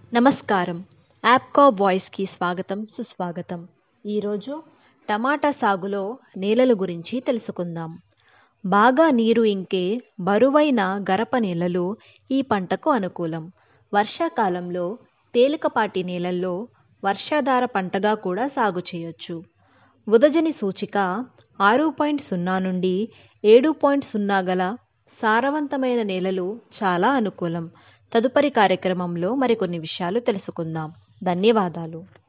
నమస్కారం యాప్కో వాయిస్కి స్వాగతం సుస్వాగతం ఈరోజు టమాటా సాగులో నేలల గురించి తెలుసుకుందాం బాగా నీరు ఇంకే బరువైన గరప నేలలు ఈ పంటకు అనుకూలం వర్షాకాలంలో తేలికపాటి నేలల్లో వర్షాధార పంటగా కూడా సాగు చేయొచ్చు ఉదజని సూచిక ఆరు పాయింట్ సున్నా నుండి ఏడు పాయింట్ సున్నా గల సారవంతమైన నేలలు చాలా అనుకూలం తదుపరి కార్యక్రమంలో మరికొన్ని విషయాలు తెలుసుకుందాం ధన్యవాదాలు